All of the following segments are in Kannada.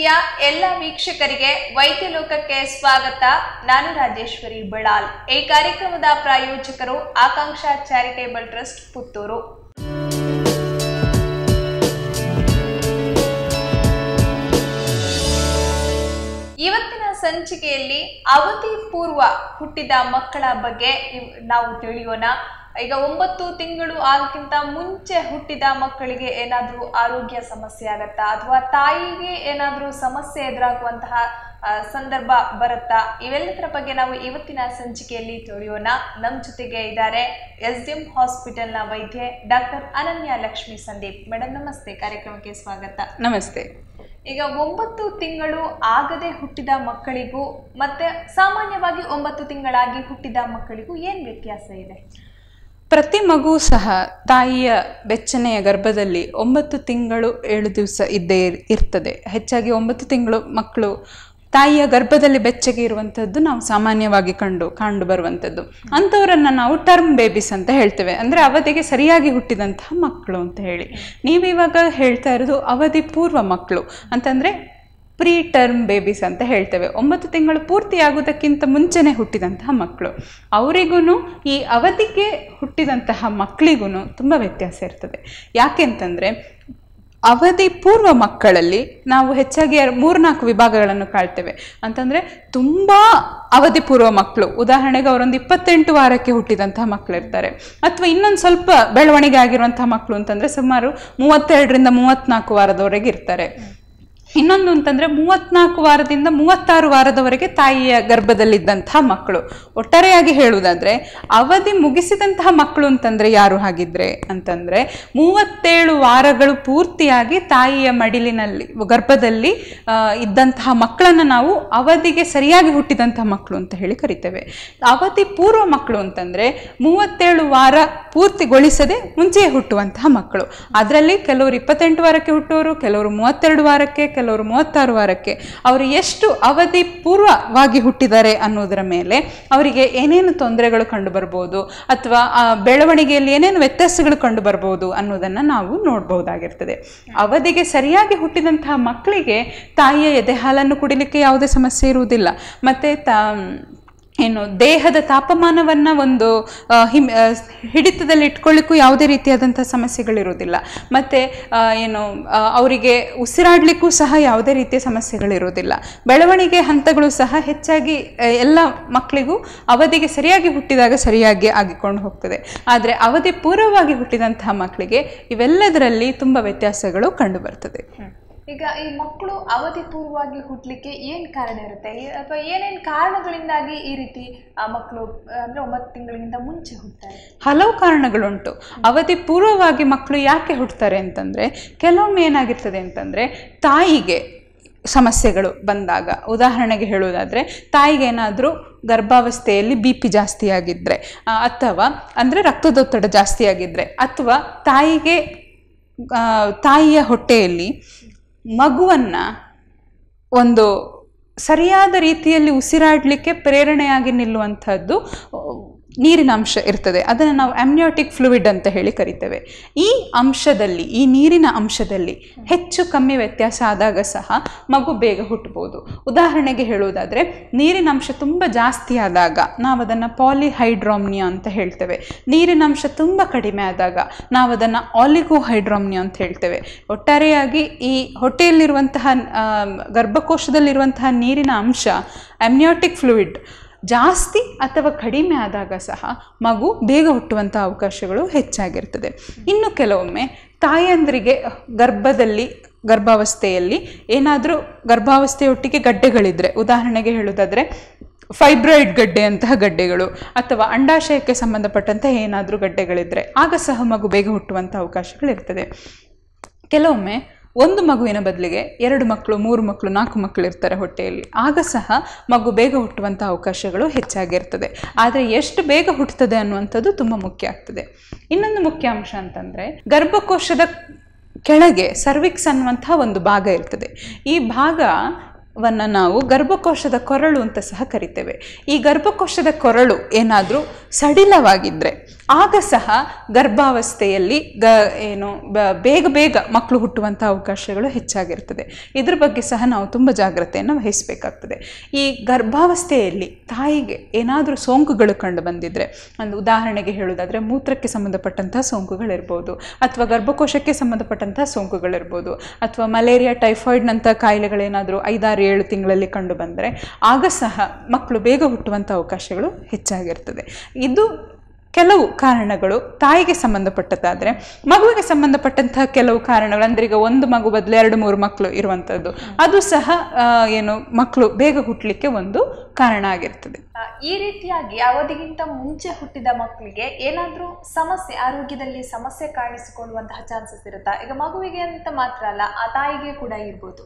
ಟಿವಿಯ ಎಲ್ಲ ವೀಕ್ಷಕರಿಗೆ ವೈದ್ಯ ಲೋಕಕ್ಕೆ ಸ್ವಾಗತ ನಾನು ರಾಜೇಶ್ವರಿ ಬಳ್ಳಾಲ್ ಈ ಕಾರ್ಯಕ್ರಮದ ಪ್ರಾಯೋಜಕರು ಆಕಾಂಕ್ಷಾ ಚಾರಿಟೇಬಲ್ ಟ್ರಸ್ಟ್ ಪುತ್ತೂರು ಇವತ್ತಿನ ಸಂಚಿಕೆಯಲ್ಲಿ ಅವಧಿ ಪೂರ್ವ ಹುಟ್ಟಿದ ಮಕ್ಕಳ ಬಗ್ಗೆ ಇವ್- ನಾವು ತಿಳಿಯೋಣ ಈಗ ಒಂಬತ್ತು ತಿಂಗಳು ಆಗಕ್ಕಿಂತ ಮುಂಚೆ ಹುಟ್ಟಿದ ಮಕ್ಕಳಿಗೆ ಏನಾದರೂ ಆರೋಗ್ಯ ಸಮಸ್ಯೆ ಆಗತ್ತಾ ಅಥವಾ ತಾಯಿಗೆ ಏನಾದರೂ ಸಮಸ್ಯೆ ಎದುರಾಗುವಂತಹ ಆ, ಸಂದರ್ಭ ಬರುತ್ತಾ ಇವೆಲ್ಲದರ ಬಗ್ಗೆ ನಾವು ಇವತ್ತಿನ ಸಂಚಿಕೆಯಲ್ಲಿ ತಿಳಿಯೋಣ ನಮ್ಮ ಜೊತೆಗೆ ಇದ್ದಾರೆ ಎಸ್ ಡಿ ಎಂ ಹಾಸ್ಪಿಟಲ್ನ ವೈದ್ಯೆ ಡಾಕ್ಟರ್ ಅನನ್ಯ ಲಕ್ಷ್ಮಿ ಸಂದೀಪ್ ಮೇಡಮ್ ನಮಸ್ತೆ ಕಾರ್ಯಕ್ರಮಕ್ಕೆ ಸ್ವಾಗತ ನಮಸ್ತೆ ಈಗ ಒಂಬತ್ತು ತಿಂಗಳು ಆಗದೆ ಹುಟ್ಟಿದ ಮಕ್ಕಳಿಗೂ ಮತ್ತೆ ಸಾಮಾನ್ಯವಾಗಿ ಒಂಬತ್ತು ತಿಂಗಳಾಗಿ ಹುಟ್ಟಿದ ಮಕ್ಕಳಿಗೂ ಏನು ವ್ಯತ್ಯಾಸ ಇದೆ ಪ್ರತಿ ಮಗು ಸಹ ತಾಯಿಯ ಬೆಚ್ಚನೆಯ ಗರ್ಭದಲ್ಲಿ ಒಂಬತ್ತು ತಿಂಗಳು ಏಳು ದಿವಸ ಇದ್ದೇ ಇರ್- ಇರ್ತದೆ ಹೆಚ್ಚಾಗಿ ಒಂಬತ್ತು ತಿಂಗಳು ಮಕ್ಕಳು ತಾಯಿಯ ಗರ್ಭದಲ್ಲಿ ಬೆಚ್ಚಗೆ ಇರುವಂಥದ್ದು ನಾವು ಸಾಮಾನ್ಯವಾಗಿ ಕಂಡು ಕಂಡು ಬರುವಂಥದ್ದು ಅಂಥವರನ್ನು ನಾವು ಟರ್ಮ್ ಬೇಬೀಸ್ ಅಂತ ಹೇಳ್ತೇವೆ ಅಂದರೆ ಅವಧಿಗೆ ಸರಿಯಾಗಿ ಹುಟ್ಟಿದಂತಹ ಮಕ್ಕಳು ಅಂತ ಹೇಳಿ ನೀವಿವಾಗ ಹೇಳ್ತಾ ಇರೋದು ಅವಧಿ ಪೂರ್ವ ಮಕ್ಕಳು ಅಂತಂದರೆ ಪ್ರೀ ಟರ್ಮ್ ಬೇಬೀಸ್ ಅಂತ ಹೇಳ್ತೇವೆ ಒಂಬತ್ತು ತಿಂಗಳು ಪೂರ್ತಿಯಾಗುವುದಕ್ಕಿಂತ ಮುಂಚೆನೇ ಹುಟ್ಟಿದಂತಹ ಮಕ್ಕಳು ಅವರಿಗೂ ಈ ಅವಧಿಗೆ ಹುಟ್ಟಿದಂತಹ ಮಕ್ಕಳಿಗೂ ತುಂಬ ವ್ಯತ್ಯಾಸ ಇರ್ತದೆ ಯಾಕೆಂತಂದರೆ ಅವಧಿ ಪೂರ್ವ ಮಕ್ಕಳಲ್ಲಿ ನಾವು ಹೆಚ್ಚಾಗಿ ಎರ- ಮೂರ್ನಾಲ್ಕು ವಿಭಾಗಗಳನ್ನು ಕಾಳ್ತೇವೆ ಅಂತಂದರೆ ತುಂಬ ಅವಧಿ ಪೂರ್ವ ಮಕ್ಕಳು ಉದಾಹರಣೆಗೆ ಅವರೊಂದು ಇಪ್ಪತ್ತೆಂಟು ವಾರಕ್ಕೆ ಹುಟ್ಟಿದಂತಹ ಮಕ್ಕಳು ಇರ್ತಾರೆ ಅಥವಾ ಇನ್ನೊಂದು ಸ್ವಲ್ಪ ಬೆಳವಣಿಗೆ ಆಗಿರುವಂತಹ ಮಕ್ಕಳು ಅಂತಂದರೆ ಸುಮಾರು ಮೂವತ್ತೆರಡರಿಂದ ಮೂವತ್ತ್ನಾಲ್ಕು ವಾರದವರೆಗೆ ಇರ್ತಾರೆ ಇನ್ನೊಂದು ಅಂತಂದರೆ ಮೂವತ್ನಾಲ್ಕು ವಾರದಿಂದ ಮೂವತ್ತಾರು ವಾರದವರೆಗೆ ತಾಯಿಯ ಗರ್ಭದಲ್ಲಿದ್ದಂತಹ ಮಕ್ಕಳು ಒಟ್ಟಾರೆಯಾಗಿ ಹೇಳುವುದಾದರೆ ಅವಧಿ ಮುಗಿಸಿದಂತಹ ಮಕ್ಕಳು ಅಂತಂದರೆ ಯಾರು ಹಾಗಿದ್ರೆ ಅಂತಂದರೆ ಮೂವತ್ತೇಳು ವಾರಗಳು ಪೂರ್ತಿಯಾಗಿ ತಾಯಿಯ ಮಡಿಲಿನಲ್ಲಿ ಗರ್ಭದಲ್ಲಿ ಆ, ಇದ್ದಂತಹ ಮಕ್ಕಳನ್ನು ನಾವು ಅವಧಿಗೆ ಸರಿಯಾಗಿ ಹುಟ್ಟಿದಂತಹ ಮಕ್ಕಳು ಅಂತ ಹೇಳಿ ಕರಿತೇವೆ ಅವಧಿ ಪೂರ್ವ ಮಕ್ಕಳು ಅಂತಂದರೆ ಮೂವತ್ತೇಳು ವಾರ ಪೂರ್ತಿಗೊಳಿಸದೆ ಮುಂಚೆಯೇ ಹುಟ್ಟುವಂತಹ ಮಕ್ಕಳು ಅದರಲ್ಲಿ ಕೆಲವರು ಇಪ್ಪತ್ತೆಂಟು ವಾರಕ್ಕೆ ಹುಟ್ಟುವವರು ಕೆಲವರು ಮೂವತ್ತೆರಡು ವಾರಕ್ಕೆ ಕೆಲವರು ಮೂವತ್ತಾರು ವಾರಕ್ಕೆ ಅವರು ಎಷ್ಟು ಅವಧಿ ಪೂರ್ವವಾಗಿ ಹುಟ್ಟಿದ್ದಾರೆ ಅನ್ನೋದರ ಮೇಲೆ ಅವರಿಗೆ ಏನೇನು ತೊಂದರೆಗಳು ಕಂಡು ಬರ್ಬೋದು ಅಥವಾ ಆ ಬೆಳವಣಿಗೆಯಲ್ಲಿ ಏನೇನು ವ್ಯತ್ಯಾಸಗಳು ಕಂಡು ಬರ್ಬೋದು ಅನ್ನೋದನ್ನು ನಾವು ನೋಡ್ಬೋದಾಗಿರ್ತದೆ ಅವಧಿಗೆ ಸರಿಯಾಗಿ ಹುಟ್ಟಿದಂತಹ ಮಕ್ಕಳಿಗೆ ತಾಯಿಯ ಎದೆ ಹಾಲನ್ನು ಕುಡಿಲಿಕ್ಕೆ ಯಾವುದೇ ಸಮಸ್ಯೆ ಇರುವುದಿಲ್ಲ ಮತ್ತು ತಾ ಏನು ದೇಹದ ತಾಪಮಾನವನ್ನು ಒಂದು ಆ, ಹಿಮ್ ಆ, ಹಿಡಿತದಲ್ಲಿ ಇಟ್ಕೊಳ್ಳಿಕ್ಕೂ ಯಾವುದೇ ರೀತಿಯಾದಂಥ ಸಮಸ್ಯೆಗಳಿರೋದಿಲ್ಲ ಮತ್ತು ಏನು ಆ, ಅವರಿಗೆ ಉಸಿರಾಡಲಿಕ್ಕೂ ಸಹ ಯಾವುದೇ ರೀತಿಯ ಸಮಸ್ಯೆಗಳಿರೋದಿಲ್ಲ ಬೆಳವಣಿಗೆ ಹಂತಗಳು ಸಹ ಹೆಚ್ಚಾಗಿ ಆ, ಎಲ್ಲ ಮಕ್ಕಳಿಗೂ ಅವಧಿಗೆ ಸರಿಯಾಗಿ ಹುಟ್ಟಿದಾಗ ಸರಿಯಾಗಿ ಆಗಿಕೊಂಡು ಹೋಗ್ತದೆ ಆದರೆ ಅವಧಿ ಪೂರ್ವವಾಗಿ ಹುಟ್ಟಿದಂತಹ ಮಕ್ಕಳಿಗೆ ಇವೆಲ್ಲದರಲ್ಲಿ ತುಂಬ ವ್ಯತ್ಯಾಸಗಳು ಕಂಡುಬರ್ತದೆ ಈಗ ಈ ಮಕ್ಕಳು ಅವಧಿ ಪೂರ್ವವಾಗಿ ಹುಟ್ಟಲಿಕ್ಕೆ ಏನು ಕಾರಣ ಇರುತ್ತೆ ಈ- ಅಥವಾ ಏನೇನು ಕಾರಣಗಳಿಂದಾಗಿ ಈ ರೀತಿ ಆ ಮಕ್ಕಳು ಅಂದರೆ ಒಂಬತ್ತು ತಿಂಗಳಿಗಿಂತ ಮುಂಚೆ ಹುಟ್ಟುತ್ತಾರೆ ಹಲವು ಕಾರಣಗಳುಂಟು ಅವಧಿ ಪೂರ್ವವಾಗಿ ಮಕ್ಕಳು ಯಾಕೆ ಹುಟ್ಟುತ್ತಾರೆ ಅಂತಂದರೆ ಕೆಲವೊಮ್ಮೆ ಏನಾಗಿರ್ತದೆ ಅಂತಂದರೆ ತಾಯಿಗೆ ಸಮಸ್ಯೆಗಳು ಬಂದಾಗ ಉದಾಹರಣೆಗೆ ಹೇಳುವುದಾದರೆ ತಾಯಿಗೆ ಏನಾದರೂ ಗರ್ಭಾವಸ್ಥೆಯಲ್ಲಿ ಬಿ ಪಿ ಜಾಸ್ತಿ ಆಗಿದ್ದರೆ ಆ, ಅಥವಾ ಅಂದರೆ ರಕ್ತದೊತ್ತಡ ಜಾಸ್ತಿ ಆಗಿದ್ದರೆ ಅಥವಾ ತಾಯಿಗೆ ಆ, ತಾಯಿಯ ಹೊಟ್ಟೆಯಲ್ಲಿ ಮಗುವನ್ನು ಒಂದು ಸರಿಯಾದ ರೀತಿಯಲ್ಲಿ ಉಸಿರಾಡಲಿಕ್ಕೆ ಪ್ರೇರಣೆಯಾಗಿ ನಿಲ್ಲುವಂಥದ್ದು ಅಹ್, ನೀರಿನ ಅಂಶ ಇರ್ತದೆ ಅದನ್ನು ನಾವು ಅಮ್ನಿಯೋಟಿಕ್ ಫ್ಲೂಯಿಡ್ ಅಂತ ಹೇಳಿ ಕರಿತೇವೆ ಈ ಅಂಶದಲ್ಲಿ ಈ ನೀರಿನ ಅಂಶದಲ್ಲಿ ಹೆಚ್ಚು ಕಮ್ಮಿ ವ್ಯತ್ಯಾಸ ಆದಾಗ ಸಹ ಮಗು ಬೇಗ ಹುಟ್ಟಬಹುದು ಉದಾಹರಣೆಗೆ ಹೇಳುವುದಾದರೆ ನೀರಿನ ಅಂಶ ತುಂಬ ಜಾಸ್ತಿ ಆದಾಗ ನಾವು ಅದನ್ನು ಪಾಲಿಹೈಡ್ರಾಮ್ನಿಯಾ ಅಂತ ಹೇಳ್ತೇವೆ ನೀರಿನ ಅಂಶ ತುಂಬ ಕಡಿಮೆ ಆದಾಗ ನಾವು ಅದನ್ನು ಆಲಿಗೋಹೈಡ್ರಾಮ್ನಿಯಾ ಅಂತ ಹೇಳ್ತೇವೆ ಒಟ್ಟಾರೆಯಾಗಿ ಈ ಹೊಟ್ಟೆಯಲ್ಲಿರುವಂತಹ ಆ, ಗರ್ಭಕೋಶದಲ್ಲಿರುವಂತಹ ನೀರಿನ ಅಂಶ ಅಮ್ನಿಯೋಟಿಕ್ ಫ್ಲೂಯಿಡ್ ಜಾಸ್ತಿ ಅಥವಾ ಕಡಿಮೆ ಆದಾಗ ಸಹ ಮಗು ಬೇಗ ಹುಟ್ಟುವಂಥ ಅವಕಾಶಗಳು ಹೆಚ್ಚಾಗಿರ್ತದೆ ಇನ್ನು ಕೆಲವೊಮ್ಮೆ ತಾಯಂದ್ರಿಗೆ ಗರ್ಭದಲ್ಲಿ ಗರ್ಭಾವಸ್ಥೆಯಲ್ಲಿ ಏನಾದರೂ ಗರ್ಭಾವಸ್ಥೆಯೊಟ್ಟಿಗೆ ಗಡ್ಡೆಗಳಿದ್ರೆ ಉದಾಹರಣೆಗೆ ಹೇಳೋದಾದರೆ ಫೈಬ್ರಾಯ್ಡ್ ಗಡ್ಡೆಯಂತಹ ಗಡ್ಡೆಗಳು ಅಥವಾ ಅಂಡಾಶಯಕ್ಕೆ ಸಂಬಂಧಪಟ್ಟಂತಹ ಏನಾದರೂ ಗಡ್ಡೆಗಳಿದ್ದರೆ ಆಗ ಸಹ ಮಗು ಬೇಗ ಹುಟ್ಟುವಂಥ ಅವಕಾಶಗಳಿರ್ತದೆ ಕೆಲವೊಮ್ಮೆ ಒಂದು ಮಗುವಿನ ಬದಲಿಗೆ ಎರಡು ಮಕ್ಕಳು ಮೂರು ಮಕ್ಕಳು ನಾಲ್ಕು ಮಕ್ಕಳು ಇರ್ತಾರೆ ಹೊಟ್ಟೆಯಲ್ಲಿ ಆಗ ಸಹ ಮಗು ಬೇಗ ಹುಟ್ಟುವಂಥ ಅವಕಾಶಗಳು ಹೆಚ್ಚಾಗಿರ್ತದೆ ಆದರೆ ಎಷ್ಟು ಬೇಗ ಹುಟ್ಟುತ್ತದೆ ಅನ್ನುವಂಥದ್ದು ತುಂಬ ಮುಖ್ಯ ಆಗ್ತದೆ ಇನ್ನೊಂದು ಮುಖ್ಯ ಅಂಶ ಅಂತಂದರೆ ಗರ್ಭಕೋಶದ ಕೆಳಗೆ ಸರ್ವಿಕ್ಸ್ ಅನ್ನುವಂಥ ಒಂದು ಭಾಗ ಇರ್ತದೆ ಈ ಭಾಗ ವನ್ನು ನಾವು ಗರ್ಭಕೋಶದ ಕೊರಳು ಅಂತ ಸಹ ಕರಿತೇವೆ ಈ ಗರ್ಭಕೋಶದ ಕೊರಳು ಏನಾದರೂ ಸಡಿಲವಾಗಿದ್ದರೆ ಆಗ ಸಹ ಗರ್ಭಾವಸ್ಥೆಯಲ್ಲಿ ಗ ಏನು ಬ- ಬೇಗ ಬೇಗ ಮಕ್ಕಳು ಹುಟ್ಟುವಂಥ ಅವಕಾಶಗಳು ಹೆಚ್ಚಾಗಿರ್ತದೆ ಇದ್ರ ಬಗ್ಗೆ ಸಹ ನಾವು ತುಂಬ ಜಾಗ್ರತೆಯನ್ನು ವಹಿಸಬೇಕಾಗ್ತದೆ ಈ ಗರ್ಭಾವಸ್ಥೆಯಲ್ಲಿ ತಾಯಿಗೆ ಏನಾದರೂ ಸೋಂಕುಗಳು ಕಂಡು ಬಂದಿದ್ರೆ ಒಂದು ಉದಾಹರಣೆಗೆ ಹೇಳೋದಾದರೆ ಮೂತ್ರಕ್ಕೆ ಸಂಬಂಧಪಟ್ಟಂತಹ ಸೋಂಕುಗಳಿರ್ಬೋದು ಅಥವಾ ಗರ್ಭಕೋಶಕ್ಕೆ ಸಂಬಂಧಪಟ್ಟಂತಹ ಸೋಂಕುಗಳಿರ್ಬೋದು ಅಥವಾ ಮಲೇರಿಯಾ ಟೈಫಾಯ್ಡ್ನಂಥ ಕಾಯಿಲೆಗಳೇನಾದರೂ ಐದಾರು ಏಳು ತಿಂಗಳಲ್ಲಿ ಕಂಡು ಬಂದರೆ ಆಗ ಸಹ ಮಕ್ಕಳು ಬೇಗ ಹುಟ್ಟುವಂಥ ಅವಕಾಶಗಳು ಹೆಚ್ಚಾಗಿರ್ತದೆ ಇದು ಕೆಲವು ಕಾರಣಗಳು ತಾಯಿಗೆ ಸಂಬಂಧಪಟ್ಟದ್ದಾದರೆ ಮಗುವಿಗೆ ಸಂಬಂಧಪಟ್ಟಂತಹ ಕೆಲವು ಕಾರಣಗಳು ಅಂದರೆ ಈಗ ಒಂದು ಮಗು ಬದಲು ಎರಡು ಮೂರು ಮಕ್ಕಳು ಇರುವಂಥದ್ದು ಅದು ಸಹ ಆ, ಏನು ಮಕ್ಕಳು ಬೇಗ ಹುಟ್ಟಲಿಕ್ಕೆ ಒಂದು ಕಾರಣ ಆಗಿರ್ತದೆ ಆ, ಈ ರೀತಿಯಾಗಿ ಅವಧಿಗಿಂತ ಮುಂಚೆ ಹುಟ್ಟಿದ ಮಕ್ಕಳಿಗೆ ಏನಾದರೂ ಸಮಸ್ಯೆ ಆರೋಗ್ಯದಲ್ಲಿ ಸಮಸ್ಯೆ ಕಾಣಿಸಿಕೊಳ್ಳುವಂತಹ ಚಾನ್ಸಸ್ ಇರುತ್ತಾ ಈಗ ಮಗುವಿಗೆ ಅಂತ ಮಾತ್ರ ಅಲ್ಲ ಆ ತಾಯಿಗೆ ಕೂಡ ಇರ್ಬೋದು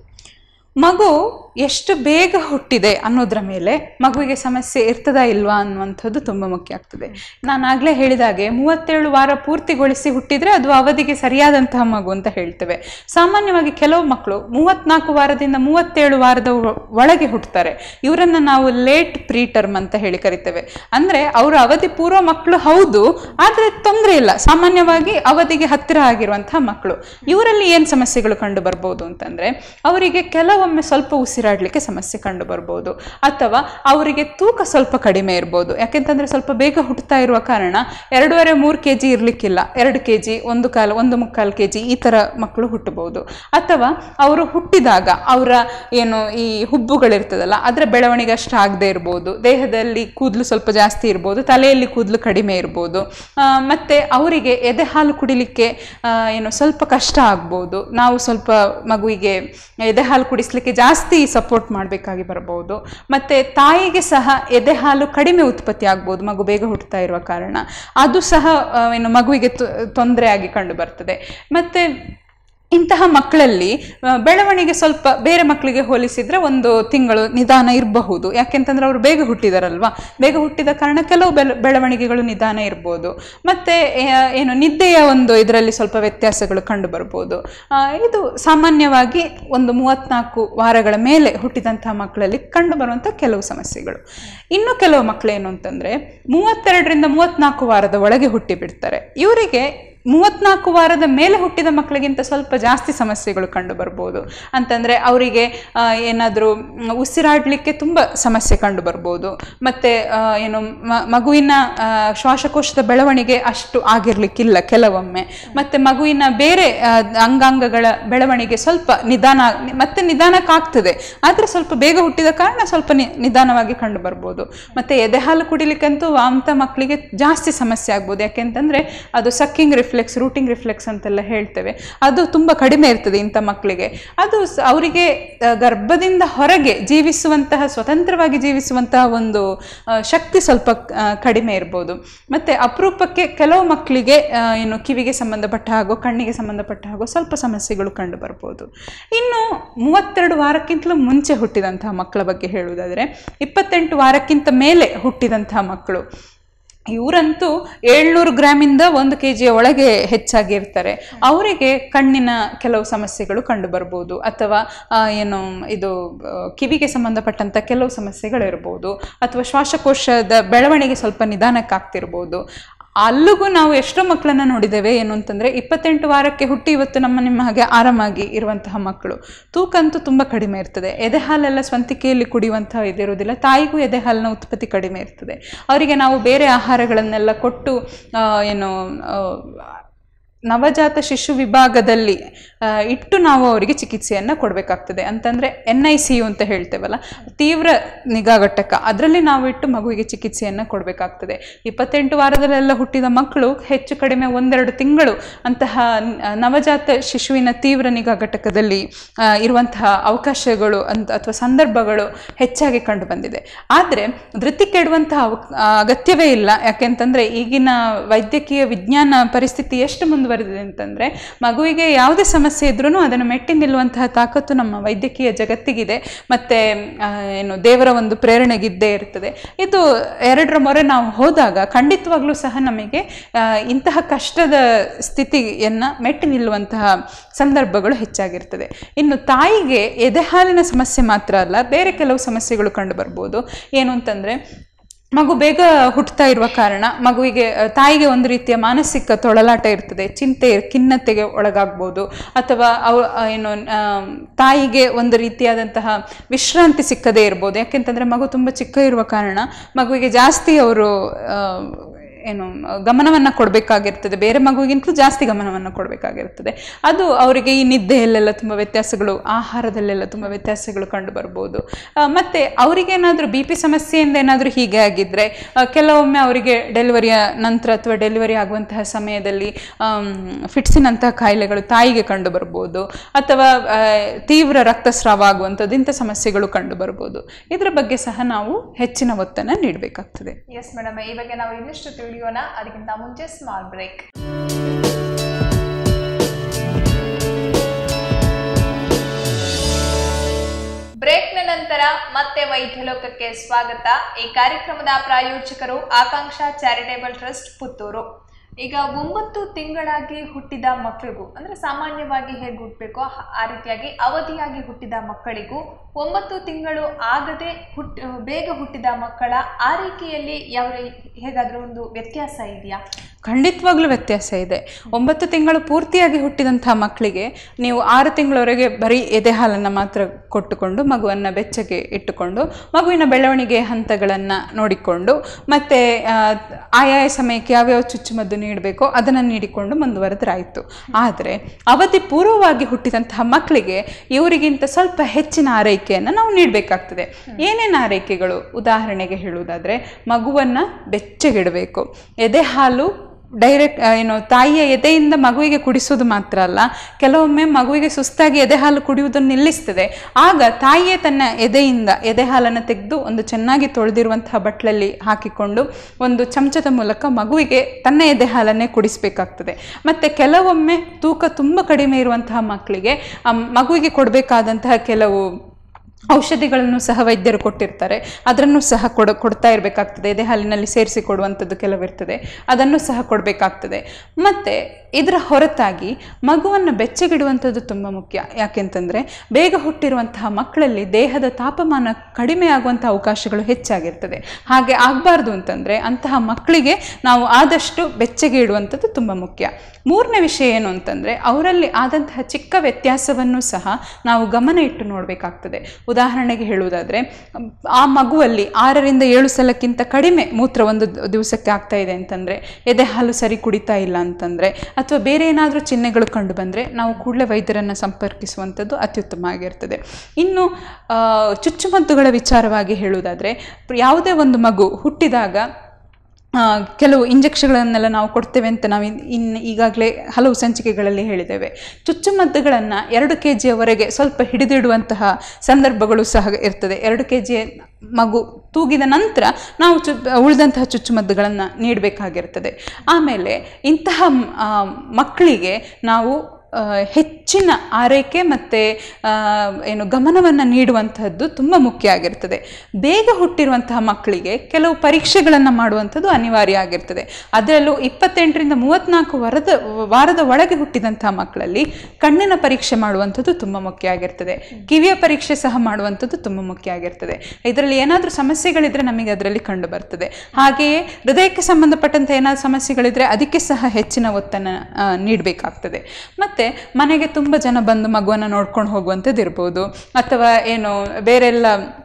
ಮಗು ಎಷ್ಟು ಬೇಗ ಹುಟ್ಟಿದೆ ಅನ್ನೋದ್ರ ಮೇಲೆ ಮಗುವಿಗೆ ಸಮಸ್ಯೆ ಇರ್ತದಾ ಇಲ್ವಾ ಅನ್ನುವಂಥದ್ದು ತುಂಬ ಮುಖ್ಯ ಆಗ್ತದೆ ನಾನು ಆಗಲೇ ಹೇಳಿದಾಗೆ ಮೂವತ್ತೇಳು ವಾರ ಪೂರ್ತಿಗೊಳಿಸಿ ಹುಟ್ಟಿದ್ರೆ ಅದು ಅವಧಿಗೆ ಸರಿಯಾದಂತಹ ಮಗು ಅಂತ ಹೇಳ್ತೇವೆ ಸಾಮಾನ್ಯವಾಗಿ ಕೆಲವು ಮಕ್ಕಳು ಮೂವತ್ನಾಲ್ಕು ವಾರದಿಂದ ಮೂವತ್ತೇಳು ವಾರದ ಒ- ಒಳಗೆ ಹುಟ್ಟುತ್ತಾರೆ ಇವರನ್ನು ನಾವು ಲೇಟ್ ಪ್ರೀ ಟರ್ಮ್ ಅಂತ ಹೇಳಿ ಕರಿತೇವೆ ಅಂದರೆ ಅವರು ಅವಧಿ ಪೂರ್ವ ಮಕ್ಕಳು ಹೌದು ಆದರೆ ತೊಂದರೆ ಇಲ್ಲ ಸಾಮಾನ್ಯವಾಗಿ ಅವಧಿಗೆ ಹತ್ತಿರ ಆಗಿರುವಂತಹ ಮಕ್ಕಳು ಇವರಲ್ಲಿ ಏನು ಸಮಸ್ಯೆಗಳು ಕಂಡು ಬರ್ಬೋದು ಅಂತಂದರೆ ಅವರಿಗೆ ಕೆಲವೊಮ್ಮೆ ಸ್ವಲ್ಪ ಉಸಿರಾಡಲಿಕ್ಕೆ ಸಮಸ್ಯೆ ಕಂಡು ಬರ್ಬೋದು ಅಥವಾ ಅವರಿಗೆ ತೂಕ ಸ್ವಲ್ಪ ಕಡಿಮೆ ಇರ್ಬೋದು ಯಾಕೆಂತಂದರೆ ಸ್ವಲ್ಪ ಬೇಗ ಹುಟ್ಟುತ್ತಾ ಇರುವ ಕಾರಣ ಎರಡೂವರೆ ಮೂರು ಕೆ ಜಿ ಇರಲಿಕ್ಕಿಲ್ಲ ಎರಡು ಕೆ ಜಿ ಒಂದು ಕಾಲು ಒಂದು ಮುಕ್ಕಾಲು ಕೆ ಜಿ ಈ ಥರ ಮಕ್ಕಳು ಹುಟ್ಟಬಹುದು ಅಥವಾ ಅವರು ಹುಟ್ಟಿದಾಗ ಅವರ ಏನು ಈ ಹುಬ್ಬುಗಳಿರ್ತದಲ್ಲ ಅದರ ಬೆಳವಣಿಗೆ ಅಷ್ಟು ಆಗದೆ ಇರ್ಬೋದು ದೇಹದಲ್ಲಿ ಕೂದಲು ಸ್ವಲ್ಪ ಜಾಸ್ತಿ ಇರ್ಬೋದು ತಲೆಯಲ್ಲಿ ಕೂದಲು ಕಡಿಮೆ ಇರ್ಬೋದು ಆ, ಮತ್ತೆ ಅವರಿಗೆ ಎದೆ ಹಾಲು ಕುಡಿಲಿಕ್ಕೆ ಆ, ಏನು ಸ್ವಲ್ಪ ಕಷ್ಟ ಆಗ್ಬೋದು ನಾವು ಸ್ವಲ್ಪ ಮಗುವಿಗೆ ಎದೆ ಹಾಲು ಕುಡಿಸ್ಲಿಕ್ಕೆ ಜಾಸ್ತಿ ಸಪೋರ್ಟ್ ಮಾಡಬೇಕಾಗಿ ಬರ್ಬೋದು ಮತ್ತು ತಾಯಿಗೆ ಸಹ ಎದೆ ಹಾಲು ಕಡಿಮೆ ಉತ್ಪತ್ತಿ ಆಗ್ಬೋದು ಮಗು ಬೇಗ ಹುಟ್ಟುತ್ತಾ ಇರುವ ಕಾರಣ ಅದು ಸಹ ಆ, ಏನು ಮಗುವಿಗೆ ತೊಂದರೆ ಆಗಿ ಕಂಡು ಬರ್ತದೆ ಮತ್ತು ಇಂತಹ ಮಕ್ಕಳಲ್ಲಿ ಆ, ಬೆಳವಣಿಗೆ ಸ್ವಲ್ಪ ಬೇರೆ ಮಕ್ಕಳಿಗೆ ಹೋಲಿಸಿದರೆ ಒಂದು ತಿಂಗಳು ನಿಧಾನ ಇರಬಹುದು ಯಾಕೆಂತಂದ್ರೆ ಅವರು ಬೇಗ ಹುಟ್ಟಿದಾರಲ್ವಾ ಬೇಗ ಹುಟ್ಟಿದ ಕಾರಣ ಕೆಲವು ಬೆಳ ಬೆಳವಣಿಗೆಗಳು ನಿಧಾನ ಇರ್ಬೋದು ಮತ್ತು ಏನು ನಿದ್ದೆಯ ಒಂದು ಇದರಲ್ಲಿ ಸ್ವಲ್ಪ ವ್ಯತ್ಯಾಸಗಳು ಕಂಡು ಬರ್ಬೋದು ಆ, ಇದು ಸಾಮಾನ್ಯವಾಗಿ ಒಂದು ಮೂವತ್ತ್ನಾಲ್ಕು ವಾರಗಳ ಮೇಲೆ ಹುಟ್ಟಿದಂತಹ ಮಕ್ಕಳಲ್ಲಿ ಕಂಡು ಬರುವಂಥ ಕೆಲವು ಸಮಸ್ಯೆಗಳು ಇನ್ನು ಕೆಲವು ಮಕ್ಕಳು ಏನು ಅಂತಂದರೆ ಮೂವತ್ತೆರಡರಿಂದ ಮೂವತ್ತ್ನಾಲ್ಕು ವಾರದ ಒಳಗೆ ಹುಟ್ಟಿ ಬಿಡ್ತಾರೆ ಇವರಿಗೆ ಮೂವತ್ನಾಲ್ಕು ವಾರದ ಮೇಲೆ ಹುಟ್ಟಿದ ಮಕ್ಕಳಿಗಿಂತ ಸ್ವಲ್ಪ ಜಾಸ್ತಿ ಸಮಸ್ಯೆಗಳು ಕಂಡು ಬರ್ಬೋದು ಅಂತಂದರೆ ಅವರಿಗೆ ಏನಾದರೂ ಉಸಿರಾಡಲಿಕ್ಕೆ ತುಂಬ ಸಮಸ್ಯೆ ಕಂಡು ಬರ್ಬೋದು ಮತ್ತು ಏನು ಮ- ಮಗುವಿನ ಆ, ಶ್ವಾಸಕೋಶದ ಬೆಳವಣಿಗೆ ಅಷ್ಟು ಆಗಿರಲಿಕ್ಕಿಲ್ಲ ಕೆಲವೊಮ್ಮೆ ಮತ್ತು ಮಗುವಿನ ಬೇರೆ ಆ, ಅಂಗಾಂಗಗಳ ಬೆಳವಣಿಗೆ ಸ್ವಲ್ಪ ನಿಧಾನ ಮತ್ತೆ ನಿಧಾನಕ್ಕಾಗ್ತದೆ ಆದರೆ ಸ್ವಲ್ಪ ಬೇಗ ಹುಟ್ಟಿದ ಕಾರಣ ಸ್ವಲ್ಪ ನಿ ನಿಧಾನವಾಗಿ ಕಂಡು ಬರ್ಬೋದು ಮತ್ತು ಎದೆ ಹಾಲು ಕುಡಿಲಿಕ್ಕಂತೂ ಅಂಥ ಮಕ್ಕಳಿಗೆ ಜಾಸ್ತಿ ಸಮಸ್ಯೆ ಆಗ್ಬೋದು ಯಾಕೆಂತಂದರೆ ಅದು ಸಕ್ಕಿಂಗ್ ರಿಫ್ಲೆಕ್ಸ್ ರೂಟಿಂಗ್ ರಿಫ್ಲೆಕ್ಸ್ ಅಂತೆಲ್ಲ ಹೇಳ್ತೇವೆ ಅದು ತುಂಬ ಕಡಿಮೆ ಇರ್ತದೆ ಇಂಥ ಮಕ್ಕಳಿಗೆ ಅದು ಸ- ಅವರಿಗೆ ಆ, ಗರ್ಭದಿಂದ ಹೊರಗೆ ಜೀವಿಸುವಂತಹ ಸ್ವತಂತ್ರವಾಗಿ ಜೀವಿಸುವಂತಹ ಒಂದು ಆ, ಶಕ್ತಿ ಸ್ವಲ್ಪ ಆ, ಕಡಿಮೆ ಇರ್ಬೋದು ಮತ್ತು ಅಪರೂಪಕ್ಕೆ ಕೆಲವು ಮಕ್ಕಳಿಗೆ ಆ, ಏನು ಕಿವಿಗೆ ಸಂಬಂಧಪಟ್ಟ ಹಾಗೂ ಕಣ್ಣಿಗೆ ಸಂಬಂಧಪಟ್ಟ ಹಾಗೂ ಸ್ವಲ್ಪ ಸಮಸ್ಯೆಗಳು ಕಂಡು ಬರ್ಬೋದು ಇನ್ನು ಮೂವತ್ತೆರಡು ವಾರಕ್ಕಿಂತಲೂ ಮುಂಚೆ ಹುಟ್ಟಿದಂತಹ ಮಕ್ಕಳ ಬಗ್ಗೆ ಹೇಳುವುದಾದರೆ ಇಪ್ಪತ್ತೆಂಟು ವಾರಕ್ಕಿಂತ ಮೇಲೆ ಹುಟ್ಟಿದಂತಹ ಮಕ್ಕಳು ಇವರಂತೂ ಏಳ್ನೂರು ಗ್ರಾಮಿಂದ ಒಂದು ಕೆ ಜಿಯ ಒಳಗೆ ಹೆಚ್ಚಾಗಿ ಇರ್ತಾರೆ ಅವರಿಗೆ ಕಣ್ಣಿನ ಕೆಲವು ಸಮಸ್ಯೆಗಳು ಕಂಡು ಬರ್ಬೋದು ಅಥವಾ ಆ, ಏನು ಇದು ಆ, ಕಿವಿಗೆ ಸಂಬಂಧಪಟ್ಟಂಥ ಕೆಲವು ಸಮಸ್ಯೆಗಳಿರ್ಬೋದು ಅಥವಾ ಶ್ವಾಸಕೋಶದ ಬೆಳವಣಿಗೆ ಸ್ವಲ್ಪ ನಿಧಾನಕ್ಕಾಗ್ತಿರ್ಬೋದು ಅಲ್ಲಿಗೂ ನಾವು ಎಷ್ಟೋ ಮಕ್ಕಳನ್ನ ನೋಡಿದ್ದೇವೆ ಏನು ಅಂತಂದರೆ ಇಪ್ಪತ್ತೆಂಟು ವಾರಕ್ಕೆ ಹುಟ್ಟಿ ಇವತ್ತು ನಮ್ಮ ನಿಮ್ಮ ಹಾಗೆ ಆರಾಮಾಗಿ ಇರುವಂತಹ ಮಕ್ಕಳು ತೂಕ ಅಂತೂ ತುಂಬ ಕಡಿಮೆ ಇರ್ತದೆ ಎದೆ ಹಾಲೆಲ್ಲ ಸ್ವಂತಿಕೆಯಲ್ಲಿ ಕುಡಿಯುವಂತಹ ಇದಿರೋದಿಲ್ಲ ತಾಯಿಗೂ ಎದೆ ಹಾಲಿನ ಉತ್ಪತ್ತಿ ಕಡಿಮೆ ಇರ್ತದೆ ಅವರಿಗೆ ನಾವು ಬೇರೆ ಆಹಾರಗಳನ್ನೆಲ್ಲ ಕೊಟ್ಟು ಆ, ಏನು ಆ, ನವಜಾತ ಶಿಶು ವಿಭಾಗದಲ್ಲಿ ಆ, ಇಟ್ಟು ನಾವು ಅವರಿಗೆ ಚಿಕಿತ್ಸೆಯನ್ನು ಕೊಡಬೇಕಾಗ್ತದೆ ಅಂತಂದರೆ ಎನ್ ಐ ಸಿ ಯು ಅಂತ ಹೇಳ್ತೇವಲ್ಲ ತೀವ್ರ ನಿಗಾ ಘಟಕ ಅದರಲ್ಲಿ ನಾವು ಇಟ್ಟು ಮಗುವಿಗೆ ಚಿಕಿತ್ಸೆಯನ್ನು ಕೊಡಬೇಕಾಗ್ತದೆ ಇಪ್ಪತ್ತೆಂಟು ವಾರದಲ್ಲೆಲ್ಲ ಹುಟ್ಟಿದ ಮಕ್ಕಳು ಹೆಚ್ಚು ಕಡಿಮೆ ಒಂದೆರಡು ತಿಂಗಳು ಅಂತಹ ನ- ನವಜಾತ ಶಿಶುವಿನ ತೀವ್ರ ನಿಗಾ ಘಟಕದಲ್ಲಿ ಆ, ಇರುವಂತಹ ಅವಕಾಶಗಳು ಅಂತ ಅಥವಾ ಸಂದರ್ಭಗಳು ಹೆಚ್ಚಾಗಿ ಕಂಡು ಬಂದಿದೆ ಆದರೆ ಧೃತಿ ಕೆಡುವಂತಹ ಅವ- ಆ, ಅಗತ್ಯವೇ ಇಲ್ಲ ಯಾಕೆಂತಂದರೆ ಈಗಿನ ವೈದ್ಯಕೀಯ ವಿಜ್ಞಾನ ಪರಿಸ್ಥಿತಿ ಎಷ್ಟು ಮುಂದುವರೆದಿದೆ ಅಂತಂದರೆ ಮಗುವಿಗೆ ಯಾವುದೇ ಸಮಸ್ಯೆ ಇದ್ರೂ ಅದನ್ನು ಮೆಟ್ಟಿ ನಿಲ್ಲುವಂತಹ ತಾಕತ್ತು ನಮ್ಮ ವೈದ್ಯಕೀಯ ಜಗತ್ತಿಗಿದೆ ಮತ್ತು ಏನು ದೇವರ ಒಂದು ಪ್ರೇರಣೆಗಿದ್ದೇ ಇರ್ತದೆ ಇದು ಎರಡರ ಮೊರೆ ನಾವು ಹೋದಾಗ ಖಂಡಿತವಾಗ್ಲೂ ಸಹ ನಮಗೆ ಆ, ಇಂತಹ ಕಷ್ಟದ ಸ್ಥಿತಿಯನ್ನು ಮೆಟ್ಟಿ ನಿಲ್ಲುವಂತಹ ಸಂದರ್ಭಗಳು ಹೆಚ್ಚಾಗಿರ್ತದೆ ಇನ್ನು ತಾಯಿಗೆ ಎದೆ ಹಾಲಿನ ಸಮಸ್ಯೆ ಮಾತ್ರ ಅಲ್ಲ ಬೇರೆ ಕೆಲವು ಸಮಸ್ಯೆಗಳು ಕಂಡು ಬರ್ಬೋದು ಏನು ಅಂತಂದರೆ ಮಗು ಬೇಗ ಹುಟ್ಟುತ್ತಾ ಇರುವ ಕಾರಣ ಮಗುವಿಗೆ ಆ, ತಾಯಿಗೆ ಒಂದು ರೀತಿಯ ಮಾನಸಿಕ ತೊಳಲಾಟ ಇರ್ತದೆ ಚಿಂತೆ ಖಿನ್ನತೆಗೆ ಒಳಗಾಗ್ಬೋದು ಅಥವಾ ಅವ ಆ, ಏನು ಆ, ತಾಯಿಗೆ ಒಂದು ರೀತಿಯಾದಂತಹ ವಿಶ್ರಾಂತಿ ಸಿಕ್ಕದೇ ಇರ್ಬೋದು ಯಾಕೆಂತಂದರೆ ಮಗು ತುಂಬ ಚಿಕ್ಕ ಇರುವ ಕಾರಣ ಮಗುವಿಗೆ ಜಾಸ್ತಿ ಅವರು ಏನು ಗಮನವನ್ನು ಕೊಡಬೇಕಾಗಿರ್ತದೆ ಬೇರೆ ಮಗುವಿಗಿಂತಲೂ ಜಾಸ್ತಿ ಗಮನವನ್ನು ಕೊಡಬೇಕಾಗಿರ್ತದೆ ಅದು ಅವರಿಗೆ ಈ ನಿದ್ದೆಯಲ್ಲೆಲ್ಲ ತುಂಬ ವ್ಯತ್ಯಾಸಗಳು ಆಹಾರದಲ್ಲೆಲ್ಲ ತುಂಬ ವ್ಯತ್ಯಾಸಗಳು ಕಂಡು ಬರ್ಬೋದು ಆ, ಮತ್ತೆ ಅವರಿಗೇನಾದರೂ ಬಿ ಪಿ ಸಮಸ್ಯೆಯಿಂದ ಏನಾದರೂ ಹೀಗೆ ಆಗಿದ್ದರೆ ಕೆಲವೊಮ್ಮೆ ಅವರಿಗೆ ಡೆಲಿವರಿಯ ನಂತರ ಅಥವಾ ಡೆಲಿವರಿ ಆಗುವಂತಹ ಸಮಯದಲ್ಲಿ ಆಮ್, ಫಿಟ್ಸಿನಂತಹ ಕಾಯಿಲೆಗಳು ತಾಯಿಗೆ ಕಂಡು ಬರ್ಬೋದು ಅಥವಾ ಆ, ತೀವ್ರ ರಕ್ತಸ್ರಾವ ಆಗುವಂಥದ್ದು ಇಂಥ ಸಮಸ್ಯೆಗಳು ಕಂಡು ಬರ್ಬೋದು ಇದರ ಬಗ್ಗೆ ಸಹ ನಾವು ಹೆಚ್ಚಿನ ಒತ್ತನ್ನು ನೀಡಬೇಕಾಗ್ತದೆ ಎಸ್ ಮೇಡಮ್ ಈ ಬಗ್ಗೆ ನಾವು ಇನ್ನಷ್ಟು ತಿಳಿಯೋಣ ಅದಕ್ಕಿಂತ ಮುಂಚೆ ಸ್ಮಾಲ್ ಬ್ರೇಕ್ ಬ್ರೇಕ್ನ ನಂತರ ಮತ್ತೆ ವೈದ್ಯ ಲೋಕಕ್ಕೆ ಸ್ವಾಗತ ಈ ಕಾರ್ಯಕ್ರಮದ ಪ್ರಾಯೋಜಕರು ಆಕಾಂಕ್ಷಾ ಚಾರಿಟೇಬಲ್ ಟ್ರಸ್ಟ್ ಪುತ್ತೂರು ಈಗ ಒಂಬತ್ತು ತಿಂಗಳಾಗಿ ಹುಟ್ಟಿದ ಮಕ್ಕಳಿಗೂ ಅಂದ್ರೆ ಸಾಮಾನ್ಯವಾಗಿ ಹೇಗೆ ಹುಟ್ಟಬೇಕೋ ಆ ರೀತಿಯಾಗಿ ಅವಧಿಯಾಗಿ ಹುಟ್ಟಿದ ಮಕ್ಕಳಿಗೂ ಒಂಬತ್ತು ತಿಂಗಳು ಆಗದೆ ಹುಟ್ ಬೇಗ ಹುಟ್ಟಿದ ಮಕ್ಕಳ ಆರೈಕೆಯಲ್ಲಿ ಯಾವ ಹೇಗಾದ್ರೂ ಒಂದು ವ್ಯತ್ಯಾಸ ಇದೆಯಾ ಖಂಡಿತವಾಗ್ಲೂ ವ್ಯತ್ಯಾಸ ಇದೆ ಒಂಬತ್ತು ತಿಂಗಳು ಪೂರ್ತಿಯಾಗಿ ಹುಟ್ಟಿದಂತಹ ಮಕ್ಕಳಿಗೆ ನೀವು ಆರು ತಿಂಗಳವರೆಗೆ ಬರೀ ಎದೆ ಹಾಲನ್ನು ಮಾತ್ರ ಕೊಟ್ಟುಕೊಂಡು ಮಗುವನ್ನು ಬೆಚ್ಚಗೆ ಇಟ್ಟುಕೊಂಡು ಮಗುವಿನ ಬೆಳವಣಿಗೆ ಹಂತಗಳನ್ನು ನೋಡಿಕೊಂಡು ಮತ್ತು ಆಯಾಯ ಸಮಯಕ್ಕೆ ಯಾವ್ಯಾವ ಚುಚ್ಚುಮದ್ದು ನೀಡಬೇಕೋ ಅದನ್ನು ನೀಡಿಕೊಂಡು ಮುಂದುವರೆದ್ರಾಯಿತು ಆದರೆ ಅವಧಿ ಪೂರ್ವವಾಗಿ ಹುಟ್ಟಿದಂತಹ ಮಕ್ಕಳಿಗೆ ಇವರಿಗಿಂತ ಸ್ವಲ್ಪ ಹೆಚ್ಚಿನ ಆರೈಕೆಯನ್ನು ನಾವು ನೀಡಬೇಕಾಗ್ತದೆ ಏನೇನು ಆರೈಕೆಗಳು ಉದಾಹರಣೆಗೆ ಹೇಳುವುದಾದರೆ ಮಗುವನ್ನು ಬೆಚ್ಚಗಿಡಬೇಕು ಎದೆ ಹಾಲು ಡೈರೆಕ್ಟ್ ಏನು ತಾಯಿಯ ಎದೆಯಿಂದ ಮಗುವಿಗೆ ಕುಡಿಸೋದು ಮಾತ್ರ ಅಲ್ಲ ಕೆಲವೊಮ್ಮೆ ಮಗುವಿಗೆ ಸುಸ್ತಾಗಿ ಎದೆ ಹಾಲು ಕುಡಿಯುವುದನ್ನು ನಿಲ್ಲಿಸ್ತದೆ ಆಗ ತಾಯಿಯೇ ತನ್ನ ಎದೆಯಿಂದ ಎದೆ ಹಾಲನ್ನು ತೆಗೆದು ಒಂದು ಚೆನ್ನಾಗಿ ತೊಳೆದಿರುವಂತಹ ಬಟ್ಲಲ್ಲಿ ಹಾಕಿಕೊಂಡು ಒಂದು ಚಮಚದ ಮೂಲಕ ಮಗುವಿಗೆ ತನ್ನ ಎದೆ ಹಾಲನ್ನೇ ಕುಡಿಸಬೇಕಾಗ್ತದೆ ಮತ್ತು ಕೆಲವೊಮ್ಮೆ ತೂಕ ತುಂಬ ಕಡಿಮೆ ಇರುವಂತಹ ಮಕ್ಕಳಿಗೆ ಆ ಮಗುವಿಗೆ ಕೊಡಬೇಕಾದಂತಹ ಕೆಲವು ಔಷಧಿಗಳನ್ನು ಸಹ ವೈದ್ಯರು ಕೊಟ್ಟಿರ್ತಾರೆ ಅದನ್ನು ಸಹ ಕೊಡ ಕೊಡ್ತಾ ಇರಬೇಕಾಗ್ತದೆ ಎದೆ ಹಾಲಿನಲ್ಲಿ ಸೇರಿಸಿ ಕೊಡುವಂಥದ್ದು ಕೆಲವಿರ್ತದೆ ಅದನ್ನು ಸಹ ಕೊಡಬೇಕಾಗ್ತದೆ ಮತ್ತು ಇದರ ಹೊರತಾಗಿ ಮಗುವನ್ನು ಬೆಚ್ಚಗಿಡುವಂಥದ್ದು ತುಂಬ ಮುಖ್ಯ ಯಾಕೆಂತಂದರೆ ಬೇಗ ಹುಟ್ಟಿರುವಂತಹ ಮಕ್ಕಳಲ್ಲಿ ದೇಹದ ತಾಪಮಾನ ಕಡಿಮೆ ಆಗುವಂಥ ಅವಕಾಶಗಳು ಹೆಚ್ಚಾಗಿರ್ತದೆ ಹಾಗೆ ಆಗಬಾರ್ದು ಅಂತಂದರೆ ಅಂತಹ ಮಕ್ಕಳಿಗೆ ನಾವು ಆದಷ್ಟು ಬೆಚ್ಚಗೆ ಇಡುವಂಥದ್ದು ತುಂಬ ಮುಖ್ಯ ಮೂರನೇ ವಿಷಯ ಏನು ಅಂತಂದರೆ ಅವರಲ್ಲಿ ಆದಂತಹ ಚಿಕ್ಕ ವ್ಯತ್ಯಾಸವನ್ನು ಸಹ ನಾವು ಗಮನ ಇಟ್ಟು ನೋಡಬೇಕಾಗ್ತದೆ ಉದಾಹರಣೆಗೆ ಹೇಳುವುದಾದರೆ ಆ ಮಗುವಲ್ಲಿ ಆರರಿಂದ ಏಳು ಸಲಕ್ಕಿಂತ ಕಡಿಮೆ ಮೂತ್ರ ಒಂದು ದ- ದಿವಸಕ್ಕೆ ಆಗ್ತಾ ಇದೆ ಅಂತಂದರೆ ಎದೆ ಹಾಲು ಸರಿ ಕುಡಿತಾ ಇಲ್ಲ ಅಂತಂದರೆ ಅಥವಾ ಬೇರೆ ಏನಾದರೂ ಚಿಹ್ನೆಗಳು ಕಂಡು ಬಂದರೆ ನಾವು ಕೂಡಲೇ ವೈದ್ಯರನ್ನು ಸಂಪರ್ಕಿಸುವಂಥದ್ದು ಅತ್ಯುತ್ತಮ ಆಗಿರ್ತದೆ ಇನ್ನು ಆ, ಚುಚ್ಚುಮದ್ದುಗಳ ವಿಚಾರವಾಗಿ ಹೇಳುವುದಾದರೆ ಯಾವುದೇ ಒಂದು ಮಗು ಹುಟ್ಟಿದಾಗ ಆ, ಕೆಲವು ಇಂಜೆಕ್ಷನ್ಗಳನ್ನೆಲ್ಲ ನಾವು ಕೊಡ್ತೇವೆ ಅಂತ ನಾವು ಇನ್- ಇನ್ನು ಈಗಾಗಲೇ ಹಲವು ಸಂಚಿಕೆಗಳಲ್ಲಿ ಹೇಳಿದ್ದೇವೆ ಚುಚ್ಚುಮದ್ದುಗಳನ್ನು ಎರಡು ಕೆ ಜಿಯವರೆಗೆ ಸ್ವಲ್ಪ ಹಿಡಿದಿಡುವಂತಹ ಸಂದರ್ಭಗಳು ಸಹ ಇರ್ತದೆ ಎರಡು ಕೆ ಜಿ ಮಗು ತೂಗಿದ ನಂತರ ನಾವು ಚು ಉಳಿದಂತಹ ಚುಚ್ಚುಮದ್ದುಗಳನ್ನು ನೀಡಬೇಕಾಗಿರ್ತದೆ ಆಮೇಲೆ ಇಂತಹ ಆ, ಮಕ್ಕಳಿಗೆ ನಾವು ಆ, ಹೆಚ್ಚಿನ ಆರೈಕೆ ಮತ್ತು ಏನು ಗಮನವನ್ನು ನೀಡುವಂತಹದ್ದು ತುಂಬ ಮುಖ್ಯ ಆಗಿರ್ತದೆ ಬೇಗ ಹುಟ್ಟಿರುವಂತಹ ಮಕ್ಕಳಿಗೆ ಕೆಲವು ಪರೀಕ್ಷೆಗಳನ್ನು ಮಾಡುವಂಥದ್ದು ಅನಿವಾರ್ಯ ಆಗಿರ್ತದೆ ಅದರಲ್ಲೂ ಇಪ್ಪತ್ತೆಂಟರಿಂದ ಮೂವತ್ತ್ನಾಲ್ಕು ವಾರದ ವಾರದ ಒಳಗೆ ಹುಟ್ಟಿದಂತಹ ಮಕ್ಕಳಲ್ಲಿ ಕಣ್ಣಿನ ಪರೀಕ್ಷೆ ಮಾಡುವಂಥದ್ದು ತುಂಬ ಮುಖ್ಯ ಆಗಿರ್ತದೆ ಕಿವಿಯ ಪರೀಕ್ಷೆ ಸಹ ಮಾಡುವಂಥದ್ದು ತುಂಬ ಮುಖ್ಯ ಆಗಿರ್ತದೆ ಇದರಲ್ಲಿ ಏನಾದರೂ ಸಮಸ್ಯೆಗಳಿದ್ರೆ ನಮಗೆ ಅದರಲ್ಲಿ ಕಂಡು ಬರ್ತದೆ ಹಾಗೆಯೇ ಹೃದಯಕ್ಕೆ ಸಂಬಂಧಪಟ್ಟಂತೆ ಏನಾದರೂ ಸಮಸ್ಯೆಗಳಿದ್ರೆ ಅದಕ್ಕೆ ಸಹ ಹೆಚ್ಚಿನ ಒತ್ತನ್ನು ನೀಡಬೇಕಾಗ್ತದೆ ಮತ್ತು ಮನೆಗೆ ತುಂಬ ಜನ ಬಂದು ಮಗುವನ್ನು ನೋಡ್ಕೊಂಡು ಹೋಗುವಂಥದ್ದು ಇರ್ಬೋದು ಅಥವಾ ಏನು ಬೇರೆಲ್ಲ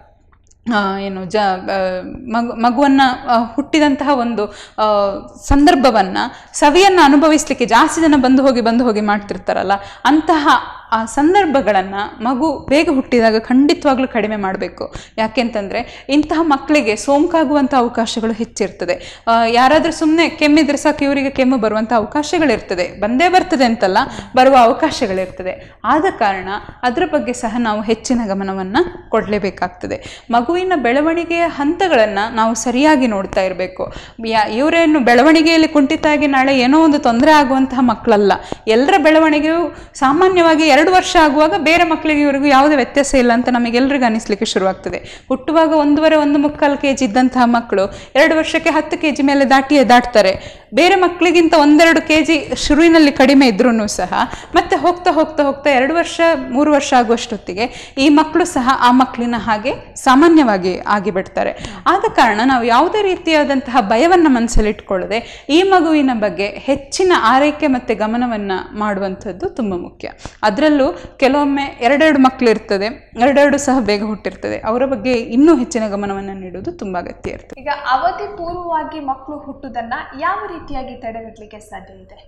ಆ, ಏನು ಜ ಆ, ಮಗು ಮಗುವನ್ನು ಹುಟ್ಟಿದಂತಹ ಒಂದು ಸಂದರ್ಭವನ್ನು ಸವಿಯನ್ನು ಅನುಭವಿಸಲಿಕ್ಕೆ ಜಾಸ್ತಿ ಜನ ಬಂದು ಹೋಗಿ ಬಂದು ಹೋಗಿ ಮಾಡ್ತಿರ್ತಾರಲ್ಲ ಅಂತಹ ಆ ಸಂದರ್ಭಗಳನ್ನು ಮಗು ಬೇಗ ಹುಟ್ಟಿದಾಗ ಖಂಡಿತವಾಗ್ಲೂ ಕಡಿಮೆ ಮಾಡಬೇಕು ಯಾಕೆಂತಂದರೆ ಇಂತಹ ಮಕ್ಕಳಿಗೆ ಸೋಂಕಾಗುವಂಥ ಅವಕಾಶಗಳು ಹೆಚ್ಚಿರ್ತದೆ ಆ, ಯಾರಾದರೂ ಸುಮ್ಮನೆ ಕೆಮ್ಮಿದ್ರೆ ಸಾಕು ಇವರಿಗೆ ಕೆಮ್ಮು ಬರುವಂಥ ಅವಕಾಶಗಳಿರ್ತದೆ ಬಂದೇ ಬರ್ತದೆ ಅಂತಲ್ಲ ಬರುವ ಅವಕಾಶಗಳಿರ್ತದೆ ಆದ ಕಾರಣ ಅದರ ಬಗ್ಗೆ ಸಹ ನಾವು ಹೆಚ್ಚಿನ ಗಮನವನ್ನು ಕೊಡಲೇಬೇಕಾಗ್ತದೆ ಮಗುವಿನ ಬೆಳವಣಿಗೆಯ ಹಂತಗಳನ್ನು ನಾವು ಸರಿಯಾಗಿ ನೋಡ್ತಾ ಇರಬೇಕು ಇವರೇನು ಬೆಳವಣಿಗೆಯಲ್ಲಿ ಕುಂಠಿತ ಆಗಿ ನಾಳೆ ಏನೋ ಒಂದು ತೊಂದರೆ ಆಗುವಂತಹ ಮಕ್ಕಳಲ್ಲ ಎಲ್ಲರ ಬೆಳವಣಿಗೆಯು ಸಾಮಾನ್ಯವಾಗಿ ಎರಡು ಎರಡು ವರ್ಷ ಆಗುವಾಗ ಬೇರೆ ಮಕ್ಕಳಿಗೆ ಇವರಿಗೂ ಯಾವುದೇ ವ್ಯತ್ಯಾಸ ಇಲ್ಲ ಅಂತ ನಮಗೆಲ್ಲರಿಗೂ ಅನಿಸ್ಲಿಕ್ಕೆ ಶುರುವಾಗ್ತದೆ ಹುಟ್ಟುವಾಗ ಒಂದೂವರೆ ಒಂದು ಮುಕ್ಕಾಲು ಕೆ ಜಿ ಇದ್ದಂತಹ ಮಕ್ಕಳು ಎರಡು ವರ್ಷಕ್ಕೆ ಹತ್ತು ಕೆ ಜಿ ಮೇಲೆ ದಾಟಿಯೇ ದಾಟ್ತಾರೆ ಬೇರೆ ಮಕ್ಕಳಿಗಿಂತ ಒಂದೆರಡು ಕೆ ಜಿ ಶುರುವಿನಲ್ಲಿ ಕಡಿಮೆ ಇದ್ರೂ ಸಹ ಮತ್ತೆ ಹೋಗ್ತಾ ಹೋಗ್ತಾ ಹೋಗ್ತಾ ಎರಡು ವರ್ಷ ಮೂರು ವರ್ಷ ಆಗುವಷ್ಟೊತ್ತಿಗೆ ಈ ಮಕ್ಕಳು ಸಹ ಆ ಮಕ್ಕಳಿನ ಹಾಗೆ ಸಾಮಾನ್ಯವಾಗಿ ಆಗಿಬಿಡ್ತಾರೆ ಆದ ಕಾರಣ ನಾವು ಯಾವುದೇ ರೀತಿಯಾದಂತಹ ಭಯವನ್ನು ಮನಸ್ಸಲ್ಲಿ ಇಟ್ಕೊಳ್ಳದೆ ಈ ಮಗುವಿನ ಬಗ್ಗೆ ಹೆಚ್ಚಿನ ಆರೈಕೆ ಮತ್ತು ಗಮನವನ್ನು ಮಾಡುವಂಥದ್ದು ತುಂಬ ಮುಖ್ಯ ಅದರಲ್ಲೂ ಕೆಲವೊಮ್ಮೆ ಎರಡೆರಡು ಮಕ್ಕಳು ಇರ್ತದೆ ಎರಡೆರಡು ಸಹ ಬೇಗ ಹುಟ್ಟಿರ್ತದೆ ಅವರ ಬಗ್ಗೆ ಇನ್ನೂ ಹೆಚ್ಚಿನ ಗಮನವನ್ನು ನೀಡುವುದು ತುಂಬ ಅಗತ್ಯ ಇರ್ತದೆ ಈಗ ಅವಧಿ ಪೂರ್ವವಾಗಿ ಮಕ್ಕಳು ಹುಟ್ಟುವುದನ್ನ ಯಾವ ರೀತಿಯಾಗಿ ತಡೆಗಟ್ಟಲಿಕ್ಕೆ ಸಾಧ್ಯ ಇದೆ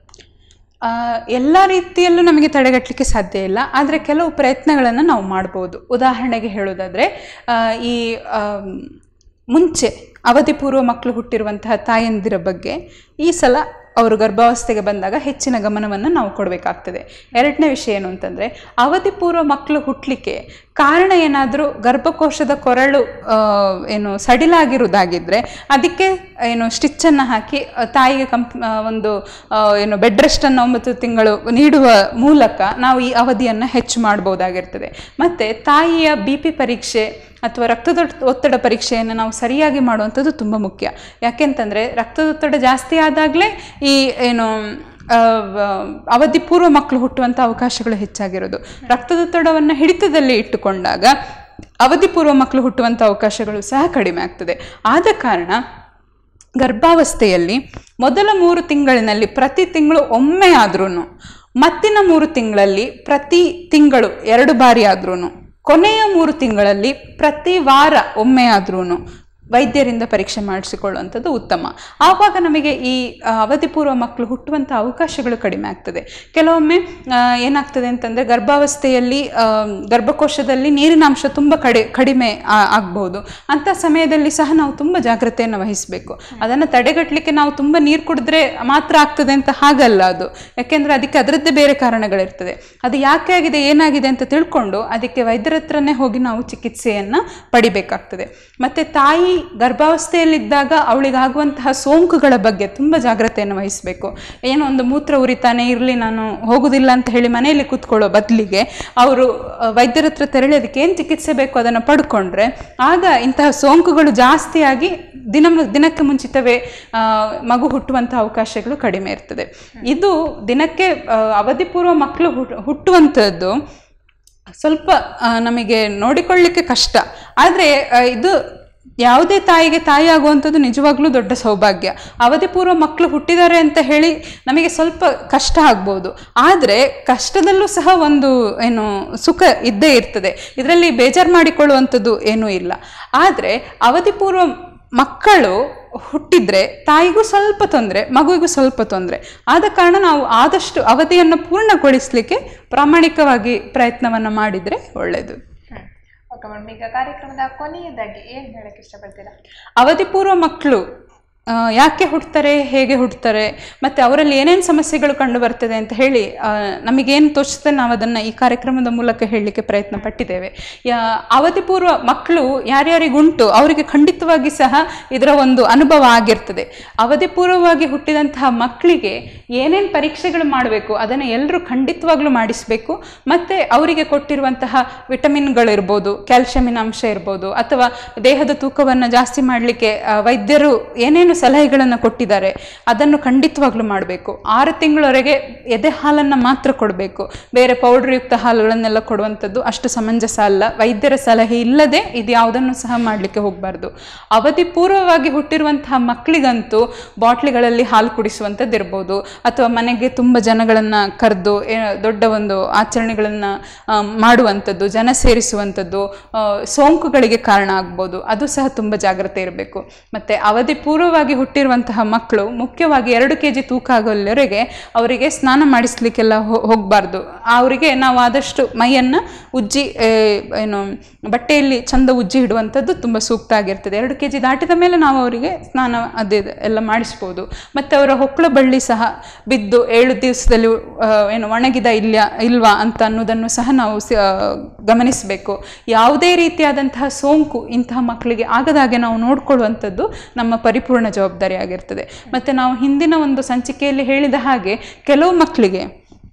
ಆ, ಎಲ್ಲ ರೀತಿಯಲ್ಲೂ ನಮಗೆ ತಡೆಗಟ್ಟಲಿಕ್ಕೆ ಸಾಧ್ಯ ಇಲ್ಲ ಆದರೆ ಕೆಲವು ಪ್ರಯತ್ನಗಳನ್ನು ನಾವು ಮಾಡ್ಬೋದು ಉದಾಹರಣೆಗೆ ಹೇಳೋದಾದರೆ ಆ, ಈ ಆಮ್, ಮುಂಚೆ ಅವಧಿ ಪೂರ್ವ ಮಕ್ಕಳು ಹುಟ್ಟಿರುವಂತಹ ತಾಯಂದಿರ ಬಗ್ಗೆ ಈ ಸಲ ಅವರು ಗರ್ಭಾವಸ್ಥೆಗೆ ಬಂದಾಗ ಹೆಚ್ಚಿನ ಗಮನವನ್ನು ನಾವು ಕೊಡಬೇಕಾಗ್ತದೆ ಎರಡನೇ ವಿಷಯ ಏನು ಅಂತಂದರೆ ಅವಧಿ ಪೂರ್ವ ಮಕ್ಕಳು ಹುಟ್ಟಲಿಕ್ಕೆ ಕಾರಣ ಏನಾದರೂ ಗರ್ಭಕೋಶದ ಕೊರಳು ಆ, ಏನು ಸಡಿಲಾಗಿರುವುದಾಗಿದ್ದರೆ ಅದಕ್ಕೆ ಏನು ಸ್ಟಿಚ್ಚನ್ನು ಹಾಕಿ ಆ, ತಾಯಿಗೆ ಕಂಪ್ ಆ, ಒಂದು ಆ, ಏನು ಬೆಡ್ ರೆಸ್ಟನ್ನು ಒಂಬತ್ತು ತಿಂಗಳು ನೀಡುವ ಮೂಲಕ ನಾವು ಈ ಅವಧಿಯನ್ನು ಹೆಚ್ಚು ಮಾಡ್ಬೋದಾಗಿರ್ತದೆ ಮತ್ತು ತಾಯಿಯ ಬಿ ಪಿ ಪರೀಕ್ಷೆ ಅಥವಾ ರಕ್ತದ ಒತ್ತಡ ಪರೀಕ್ಷೆಯನ್ನು ನಾವು ಸರಿಯಾಗಿ ಮಾಡುವಂಥದ್ದು ತುಂಬ ಮುಖ್ಯ ಯಾಕೆಂತಂದರೆ ರಕ್ತದೊತ್ತಡ ಜಾಸ್ತಿ ಆದಾಗಲೇ ಈ ಏನು ಆ, ವ- ಅವಧಿ ಪೂರ್ವ ಮಕ್ಕಳು ಹುಟ್ಟುವಂಥ ಅವಕಾಶಗಳು ಹೆಚ್ಚಾಗಿರೋದು ರಕ್ತದೊತ್ತಡವನ್ನು ಹಿಡಿತದಲ್ಲಿ ಇಟ್ಟುಕೊಂಡಾಗ ಅವಧಿ ಪೂರ್ವ ಮಕ್ಕಳು ಹುಟ್ಟುವಂಥ ಅವಕಾಶಗಳು ಸಹ ಕಡಿಮೆ ಆಗ್ತದೆ ಆದ ಕಾರಣ ಗರ್ಭಾವಸ್ಥೆಯಲ್ಲಿ ಮೊದಲ ಮೂರು ತಿಂಗಳಿನಲ್ಲಿ ಪ್ರತಿ ತಿಂಗಳು ಒಮ್ಮೆ ಆದ್ರೂ ಮತ್ತಿನ ಮೂರು ತಿಂಗಳಲ್ಲಿ ಪ್ರತಿ ತಿಂಗಳು ಎರಡು ಬಾರಿ ಆದ್ರೂ ಕೊನೆಯ ಮೂರು ತಿಂಗಳಲ್ಲಿ ಪ್ರತಿ ವಾರ ಒಮ್ಮೆ ಆದ್ರೂ ವೈದ್ಯರಿಂದ ಪರೀಕ್ಷೆ ಮಾಡಿಸಿಕೊಳ್ಳುವಂಥದ್ದು ಉತ್ತಮ ಆವಾಗ ನಮಗೆ ಈ ಆ, ಅವಧಿ ಪೂರ್ವ ಮಕ್ಕಳು ಹುಟ್ಟುವಂಥ ಅವಕಾಶಗಳು ಕಡಿಮೆ ಆಗ್ತದೆ ಕೆಲವೊಮ್ಮೆ ಆ, ಏನಾಗ್ತದೆ ಅಂತಂದರೆ ಗರ್ಭಾವಸ್ಥೆಯಲ್ಲಿ ಆ, ಗರ್ಭಕೋಶದಲ್ಲಿ ನೀರಿನ ಅಂಶ ತುಂಬ ಕಡಿ ಕಡಿಮೆ ಆ- ಆಗ್ಬೋದು ಅಂಥ ಸಮಯದಲ್ಲಿ ಸಹ ನಾವು ತುಂಬ ಜಾಗ್ರತೆಯನ್ನು ವಹಿಸಬೇಕು ಅದನ್ನು ತಡೆಗಟ್ಟಲಿಕ್ಕೆ ನಾವು ತುಂಬ ನೀರು ಕುಡಿದ್ರೆ ಮಾತ್ರ ಆಗ್ತದೆ ಅಂತ ಹಾಗಲ್ಲ ಅದು ಯಾಕೆಂದರೆ ಅದಕ್ಕೆ ಅದರದ್ದೇ ಬೇರೆ ಕಾರಣಗಳಿರ್ತದೆ ಅದು ಯಾಕೆ ಆಗಿದೆ ಏನಾಗಿದೆ ಅಂತ ತಿಳ್ಕೊಂಡು ಅದಕ್ಕೆ ವೈದ್ಯರ ಹತ್ರನೇ ಹೋಗಿ ನಾವು ಚಿಕಿತ್ಸೆಯನ್ನು ಪಡಿಬೇಕಾಗ್ತದೆ ಮತ್ತು ತಾಯಿ ಗರ್ಭಾವಸ್ಥೆಯಲ್ಲಿದ್ದಾಗ ಅವಳಿಗಾಗುವಂತಹ ಸೋಂಕುಗಳ ಬಗ್ಗೆ ತುಂಬ ಜಾಗ್ರತೆಯನ್ನು ವಹಿಸಬೇಕು ಏನೋ ಒಂದು ಮೂತ್ರ ಉರಿತಾನೆ ಇರಲಿ ನಾನು ಹೋಗುದಿಲ್ಲ ಅಂತ ಹೇಳಿ ಮನೆಯಲ್ಲಿ ಕೂತ್ಕೊಳ್ಳೋ ಬದಲಿಗೆ ಅವರು ವೈದ್ಯರ ಹತ್ರ ತೆರಳಿ ಅದಕ್ಕೆ ಏನು ಚಿಕಿತ್ಸೆ ಬೇಕು ಅದನ್ನು ಪಡ್ಕೊಂಡ್ರೆ ಆಗ ಇಂತಹ ಸೋಂಕುಗಳು ಜಾಸ್ತಿಯಾಗಿ ದಿನ ದಿನಕ್ಕೆ ಮುಂಚಿತವೇ ಆ, ಮಗು ಹುಟ್ಟುವಂಥ ಅವಕಾಶಗಳು ಕಡಿಮೆ ಇರ್ತದೆ ಇದು ದಿನಕ್ಕೆ ಆ, ಅವಧಿ ಪೂರ್ವ ಮಕ್ಕಳು ಹುಟ್ಟು ಹುಟ್ಟುವಂಥದ್ದು ಸ್ವಲ್ಪ ಆ, ನಮಗೆ ನೋಡಿಕೊಳ್ಳಿಕ್ಕೆ ಕಷ್ಟ ಆದರೆ ಇದು ಯಾವುದೇ ತಾಯಿಗೆ ತಾಯಿ ಆಗುವಂಥದ್ದು ನಿಜವಾಗ್ಲೂ ದೊಡ್ಡ ಸೌಭಾಗ್ಯ ಅವಧಿ ಪೂರ್ವ ಮಕ್ಕಳು ಹುಟ್ಟಿದ್ದಾರೆ ಅಂತ ಹೇಳಿ ನಮಗೆ ಸ್ವಲ್ಪ ಕಷ್ಟ ಆಗ್ಬೋದು ಆದರೆ ಕಷ್ಟದಲ್ಲೂ ಸಹ ಒಂದು ಏನು ಸುಖ ಇದ್ದೇ ಇರ್ತದೆ ಇದರಲ್ಲಿ ಬೇಜಾರು ಮಾಡಿಕೊಳ್ಳುವಂಥದ್ದು ಏನೂ ಇಲ್ಲ ಆದರೆ ಅವಧಿ ಪೂರ್ವ ಮಕ್ಕಳು ಹುಟ್ಟಿದ್ರೆ ತಾಯಿಗೂ ಸ್ವಲ್ಪ ತೊಂದರೆ ಮಗುವಿಗೂ ಸ್ವಲ್ಪ ತೊಂದರೆ ಆದ ಕಾರಣ ನಾವು ಆದಷ್ಟು ಅವಧಿಯನ್ನು ಪೂರ್ಣಗೊಳಿಸಲಿಕ್ಕೆ ಪ್ರಾಮಾಣಿಕವಾಗಿ ಪ್ರಯತ್ನವನ್ನು ಮಾಡಿದರೆ ಒಳ್ಳೆಯದು ಓಕೆ ಮೇಡಮ್ ಈಗ ಕಾರ್ಯಕ್ರಮದ ಕೊನೆಯದಾಗಿ ಏನು ಹೇಳಕ್ಕೆ ಇಷ್ಟಪಡ್ತೀರಾ ಅವಧಿ ಪೂರ್ವ ಮಕ್ಕಳು ಆ, ಯಾಕೆ ಹುಡ್ತಾರೆ ಹೇಗೆ ಹುಡ್ತಾರೆ ಮತ್ತು ಅವರಲ್ಲಿ ಏನೇನು ಸಮಸ್ಯೆಗಳು ಕಂಡು ಬರ್ತದೆ ಅಂತ ಹೇಳಿ ಆ, ನಮಗೇನು ತೋಚಿಸ್ತದೆ ನಾವು ಅದನ್ನು ಈ ಕಾರ್ಯಕ್ರಮದ ಮೂಲಕ ಹೇಳಲಿಕ್ಕೆ ಪ್ರಯತ್ನ ಪಟ್ಟಿದ್ದೇವೆ ಯಾ ಅವಧಿ ಪೂರ್ವ ಮಕ್ಕಳು ಯಾರ್ಯಾರಿಗುಂಟು ಅವರಿಗೆ ಖಂಡಿತವಾಗಿ ಸಹ ಇದರ ಒಂದು ಅನುಭವ ಆಗಿರ್ತದೆ ಅವಧಿ ಪೂರ್ವವಾಗಿ ಹುಟ್ಟಿದಂತಹ ಮಕ್ಕಳಿಗೆ ಏನೇನು ಪರೀಕ್ಷೆಗಳು ಮಾಡಬೇಕು ಅದನ್ನು ಎಲ್ಲರೂ ಖಂಡಿತವಾಗ್ಲೂ ಮಾಡಿಸಬೇಕು ಮತ್ತು ಅವರಿಗೆ ಕೊಟ್ಟಿರುವಂತಹ ವಿಟಮಿನ್ಗಳಿರ್ಬೋದು ಕ್ಯಾಲ್ಶಿಯಮಿನ ಅಂಶ ಇರ್ಬೋದು ಅಥವಾ ದೇಹದ ತೂಕವನ್ನು ಜಾಸ್ತಿ ಮಾಡಲಿಕ್ಕೆ ವೈದ್ಯರು ಏನೇನು ಸಲಹೆಗಳನ್ನು ಕೊಟ್ಟಿದ್ದಾರೆ ಅದನ್ನು ಖಂಡಿತವಾಗ್ಲೂ ಮಾಡಬೇಕು ಆರು ತಿಂಗಳವರೆಗೆ ಎದೆ ಹಾಲನ್ನು ಮಾತ್ರ ಕೊಡಬೇಕು ಬೇರೆ ಪೌಡ್ರ್ಯುಕ್ತ ಹಾಲುಗಳನ್ನೆಲ್ಲ ಕೊಡುವಂಥದ್ದು ಅಷ್ಟು ಸಮಂಜಸ ಅಲ್ಲ ವೈದ್ಯರ ಸಲಹೆ ಇಲ್ಲದೆ ಇದು ಯಾವುದನ್ನು ಸಹ ಮಾಡಲಿಕ್ಕೆ ಹೋಗಬಾರ್ದು ಅವಧಿ ಪೂರ್ವವಾಗಿ ಹುಟ್ಟಿರುವಂತಹ ಮಕ್ಕಳಿಗಂತೂ ಬಾಟ್ಲಿಗಳಲ್ಲಿ ಹಾಲು ಕುಡಿಸುವಂಥದ್ದು ಇರ್ಬೋದು ಅಥವಾ ಮನೆಗೆ ತುಂಬ ಜನಗಳನ್ನು ಕರೆದು ದೊಡ್ಡ ಒಂದು ಆಚರಣೆಗಳನ್ನು ಮಾಡುವಂಥದ್ದು ಜನ ಸೇರಿಸುವಂಥದ್ದು ಆ, ಸೋಂಕುಗಳಿಗೆ ಕಾರಣ ಆಗ್ಬೋದು ಅದು ಸಹ ತುಂಬ ಜಾಗ್ರತೆ ಇರಬೇಕು ಮತ್ತು ಅವಧಿ ಪೂರ್ವವಾಗಿ ಹುಟ್ಟಿರುವಂತಹ ಮಕ್ಕಳು ಮುಖ್ಯವಾಗಿ ಎರಡು ಕೆ ಜಿ ತೂಕ ಆಗೋಲ್ಲವರೆಗೆ ಅವರಿಗೆ ಸ್ನಾನ ಮಾಡಿಸ್ಲಿಕ್ಕೆಲ್ಲ ಹೋಗಬಾರ್ದು ಅವರಿಗೆ ನಾವು ಆದಷ್ಟು ಮೈಯನ್ನು ಉಜ್ಜಿ ಆ, ಏನು ಬಟ್ಟೆಯಲ್ಲಿ ಚಂದ ಉಜ್ಜಿ ಇಡುವಂಥದ್ದು ತುಂಬ ಸೂಕ್ತ ಆಗಿರ್ತದೆ ಎರಡು ಕೆ ಜಿ ದಾಟಿದ ಮೇಲೆ ನಾವು ಅವರಿಗೆ ಸ್ನಾನ ಅದೇ ಎಲ್ಲ ಮಾಡಿಸ್ಬೋದು ಮತ್ತು ಅವರ ಹೊಕ್ಕಳ ಬಳ್ಳಿ ಸಹ ಬಿದ್ದು ಏಳು ದಿವಸದಲ್ಲಿ ಆ, ಏನು ಒಣಗಿದ ಇಲ್ಲ ಇಲ್ವಾ ಅಂತ ಅನ್ನೋದನ್ನು ಸಹ ನಾವು ಸ- ಆ, ಗಮನಿಸಬೇಕು ಯಾವುದೇ ರೀತಿಯಾದಂತಹ ಸೋಂಕು ಇಂತಹ ಮಕ್ಕಳಿಗೆ ಆಗದಾಗೆ ನಾವು ನೋಡ್ಕೊಳ್ಳುವಂಥದ್ದು ನಮ್ಮ ಪರಿಪೂರ್ಣ ಜವಾಬ್ದಾರಿ ಆಗಿರ್ತದೆ ಮತ್ತು ನಾವು ಹಿಂದಿನ ಒಂದು ಸಂಚಿಕೆಯಲ್ಲಿ ಹೇಳಿದ ಹಾಗೆ ಕೆಲವು ಮಕ್ಕಳಿಗೆ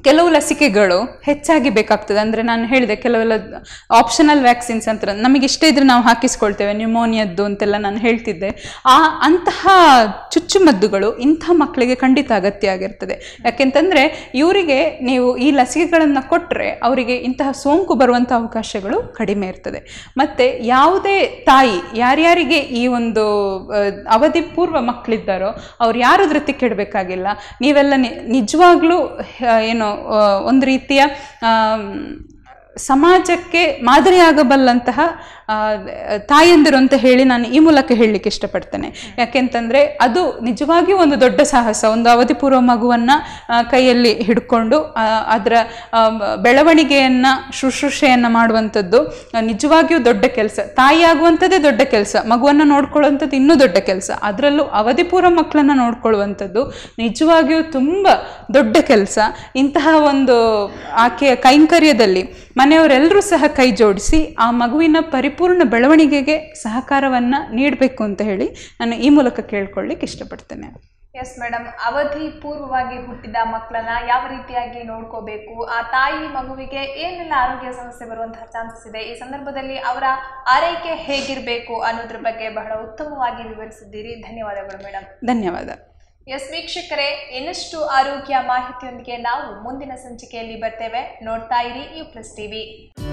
ಕೆಲವು ಲಸಿಕೆಗಳು ಹೆಚ್ಚಾಗಿ ಬೇಕಾಗ್ತದೆ ಅಂದರೆ ನಾನು ಹೇಳಿದೆ ಕೆಲವೆಲ್ಲ ಆಪ್ಷನಲ್ ವ್ಯಾಕ್ಸಿನ್ಸ್ ಅಂತ ನಮಗೆ ಇಷ್ಟ ಇದ್ರೆ ನಾವು ಹಾಕಿಸ್ಕೊಳ್ತೇವೆ ನ್ಯೂಮೋನಿಯದ್ದು ಅಂತೆಲ್ಲ ನಾನು ಹೇಳ್ತಿದ್ದೆ ಆ ಅಂತಹ ಚುಚ್ಚುಮದ್ದುಗಳು ಇಂಥ ಮಕ್ಕಳಿಗೆ ಖಂಡಿತ ಅಗತ್ಯ ಆಗಿರ್ತದೆ ಯಾಕೆಂತಂದರೆ ಇವರಿಗೆ ನೀವು ಈ ಲಸಿಕೆಗಳನ್ನು ಕೊಟ್ಟರೆ ಅವರಿಗೆ ಇಂತಹ ಸೋಂಕು ಬರುವಂಥ ಅವಕಾಶಗಳು ಕಡಿಮೆ ಇರ್ತದೆ ಮತ್ತು ಯಾವುದೇ ತಾಯಿ ಯಾರ್ಯಾರಿಗೆ ಈ ಒಂದು ಆ, ಅವಧಿ ಪೂರ್ವ ಮಕ್ಕಳಿದ್ದಾರೋ ಅವ್ರು ಯಾರ ಧೃತಿ ಕೆಡಬೇಕಾಗಿಲ್ಲ ನೀವೆಲ್ಲ ನಿ- ನಿಜವಾಗ್ಲೂ ಆ, ಏನು ಆ, ಒಂದು ರೀತಿಯ ಆಮ್, ಸಮಾಜಕ್ಕೆ ಮಾದರಿಯಾಗಬಲ್ಲಂತಹ ಆ, ತಾಯಂದಿರು ಅಂತ ಹೇಳಿ ನಾನು ಈ ಮೂಲಕ ಹೇಳಲಿಕ್ಕೆ ಇಷ್ಟಪಡ್ತೇನೆ ಯಾಕೆಂತಂದರೆ ಅದು ನಿಜವಾಗಿಯೂ ಒಂದು ದೊಡ್ಡ ಸಾಹಸ ಒಂದು ಅವಧಿ ಪೂರ್ವ ಮಗುವನ್ನು ಕೈಯಲ್ಲಿ ಹಿಡ್ಕೊಂಡು ಆ, ಅದರ ಆ, ಬೆಳವಣಿಗೆಯನ್ನು ಶುಶ್ರೂಷೆಯನ್ನು ಮಾಡುವಂಥದ್ದು ಆ, ನಿಜವಾಗಿಯೂ ದೊಡ್ಡ ಕೆಲಸ ತಾಯಿ ಆಗುವಂಥದ್ದೇ ದೊಡ್ಡ ಕೆಲಸ ಮಗುವನ್ನು ನೋಡ್ಕೊಳ್ಳುವಂಥದ್ದು ಇನ್ನೂ ದೊಡ್ಡ ಕೆಲಸ ಅದರಲ್ಲೂ ಅವಧಿ ಪೂರ್ವ ಮಕ್ಕಳನ್ನು ನೋಡ್ಕೊಳ್ಳುವಂಥದ್ದು ನಿಜವಾಗಿಯೂ ತುಂಬ ದೊಡ್ಡ ಕೆಲಸ ಇಂತಹ ಒಂದು ಆಕೆಯ ಕೈಂಕರ್ಯದಲ್ಲಿ ಮನೆಯವರೆಲ್ಲರೂ ಸಹ ಕೈ ಜೋಡಿಸಿ ಆ ಮಗುವಿನ ಪರಿಪೂರ್ಣ ಬೆಳವಣಿಗೆಗೆ ಸಹಕಾರವನ್ನು ನೀಡಬೇಕು ಅಂತ ಹೇಳಿ ನಾನು ಈ ಮೂಲಕ ಕೇಳ್ಕೊಳ್ಳಿಕ್ಕೆ ಇಷ್ಟಪಡ್ತೇನೆ ಎಸ್ ಮೇಡಮ್ ಅವಧಿ ಪೂರ್ವವಾಗಿ ಹುಟ್ಟಿದ ಮಕ್ಕಳನ್ನ ಯಾವ ರೀತಿಯಾಗಿ ನೋಡ್ಕೋಬೇಕು ಆ ತಾಯಿ ಮಗುವಿಗೆ ಏನೆಲ್ಲ ಆರೋಗ್ಯ ಸಮಸ್ಯೆ ಬರುವಂತಹ ಚಾನ್ಸಸ್ ಇದೆ ಈ ಸಂದರ್ಭದಲ್ಲಿ ಅವರ ಆರೈಕೆ ಹೇಗಿರಬೇಕು ಅನ್ನೋದ್ರ ಬಗ್ಗೆ ಬಹಳ ಉತ್ತಮವಾಗಿ ವಿವರಿಸಿದ್ದೀರಿ ಧನ್ಯವಾದಗಳು ಮೇಡಮ್ ಧನ್ಯವಾದ ಎಸ್ ವೀಕ್ಷಕರೇ ಇನ್ನಷ್ಟು ಆರೋಗ್ಯ ಮಾಹಿತಿಯೊಂದಿಗೆ ನಾವು ಮುಂದಿನ ಸಂಚಿಕೆಯಲ್ಲಿ ಬರ್ತೇವೆ ನೋಡ್ತಾ ಇರಿ ಯು ಪ್ಲಸ್ ಟಿವಿ